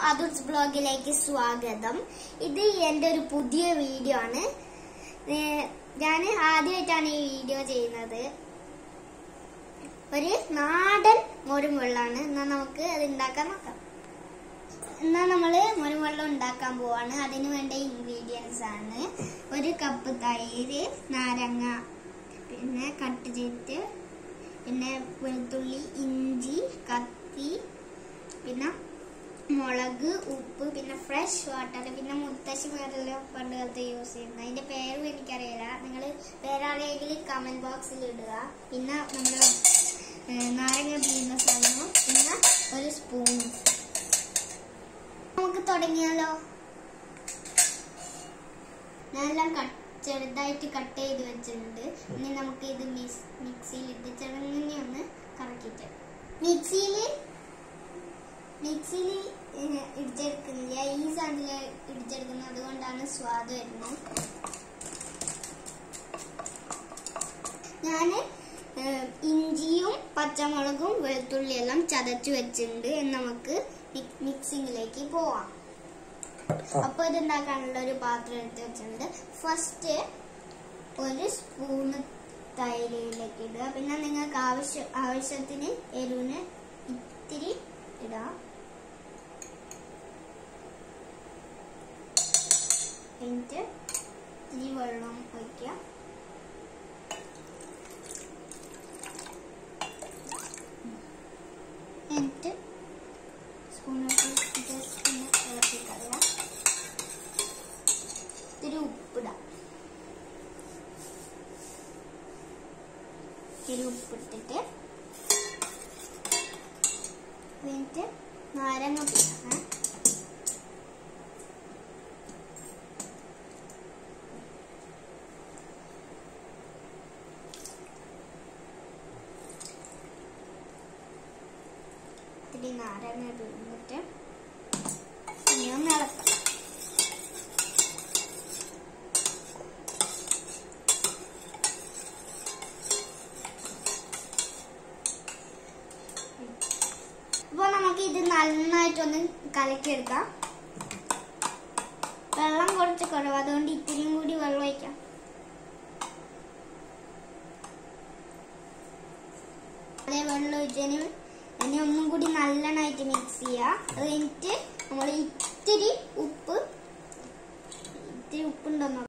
അതുർസ് ബ്ലോഗിലേക്ക് സ്വാഗതം ഇത് എൻ്റെ ഒരു പുതിയ വീഡിയോ ആണ് ഞാൻ ആദ്യമായിട്ടാണ് ഈ വീഡിയോ ചെയ്യുന്നത് ഒരു നാടൻ മോരും വെള്ളമാണ് എന്നാൽ നമുക്ക് അത് ഉണ്ടാക്കാൻ നോക്കാം എന്നാൽ നമ്മൾ മോരും വെള്ളം ഉണ്ടാക്കാൻ പോവാണ് അതിന് വേണ്ട ഇൻഗ്രീഡിയൻസ് ആണ് ഒരു കപ്പ് തൈര് നാരങ്ങ പിന്നെ കട്ട് ചെയ്തിട്ട് പിന്നെ വെളുത്തുള്ളി ഇഞ്ചി കത്തി പിന്നെ മുളക് ഉപ്പ് പിന്നെ ഫ്രഷ് വാട്ടർ പിന്നെ മുത്തശ്ശിമാരെല്ലാം പണ്ട് കാലത്ത് യൂസ് ചെയ്യുന്നത് അതിന്റെ പേരും എനിക്കറിയില്ല നിങ്ങൾ വേറെ ആരെങ്കിലും കമന്റ് ബോക്സിൽ ഇടുക പിന്നെ നമ്മൾ നാരങ്ങ പിഴിയുന്ന സാധനം പിന്നെ ഒരു സ്പൂൺ നമുക്ക് തുടങ്ങിയാലോ ഞാനെല്ലാം കട്ട് ചെറുതായിട്ട് കട്ട് ചെയ്ത് വെച്ചിട്ടുണ്ട് ഇനി നമുക്ക് ഇത് മിക്സ് മിക്സിയിൽ ഇട്ട് ചെറുങ്ങനെ ഒന്ന് കറക്കിയിട്ട് മിക്സിയിൽ മിക്സിയിൽ ഇടിച്ചെടുക്കുന്നില്ല ഈ സാധനത്തിൽ ഇടിച്ചെടുക്കുന്നത് അതുകൊണ്ടാണ് സ്വാദ് വരുന്നത് ഞാന് ഏഹ്, ഇഞ്ചിയും പച്ചമുളകും വെളുത്തുള്ളി എല്ലാം ചതച്ചു വെച്ചിട്ടുണ്ട് എന്ന് നമുക്ക് മി- മിക്സിങ്ങിലേക്ക് പോവാം അപ്പൊ ഇത് ഉണ്ടാക്കാനുള്ള ഒരു പാത്രം എടുത്ത് വെച്ചിട്ടുണ്ട് ഫസ്റ്റ് ഒരു സ്പൂണ് തൈരിലേക്ക് ഇടുക പിന്നെ നിങ്ങൾക്ക് ആവശ്യ ആവശ്യത്തിന് എരിവിന് ഇത്തിരി ഇടാം എന്നിട്ട് ഇത്തിരി വെള്ളം ഒഴിക്കുക എന്നിട്ട് സ്പൂണിട്ട് ജസ്റ്റ് ഒന്ന് ഇളക്കി കളയാം ഇത്തിരി ഉപ്പിടാം ഇത്തിരി ഉപ്പിട്ടിട്ട് എന്നിട്ട് നാരങ്ങ പിഴിയണം ഇത്തിരി നാരങ്ങ പിഴിഞ്ഞിട്ട് ഇനി ഒന്ന് ഇളക്കാം അപ്പൊ നമുക്ക് ഇത് നന്നായിട്ടൊന്ന് കലക്കിയെടുക്കാം വെള്ളം കുറച്ച് കുറവ് അതുകൊണ്ട് ഇത്തിരിയും കൂടി വെള്ളം ഒഴിക്കാം അതേ വെള്ളം ഒഴിച്ചതിന് ഇനി ഒന്നും കൂടി നല്ലോണമായിട്ട് മിക്സ് ചെയ്യുക അത് കഴിഞ്ഞിട്ട് നമ്മൾ ഇത്തിരി ഉപ്പ് ഇത്തിരി ഉപ്പുണ്ടോ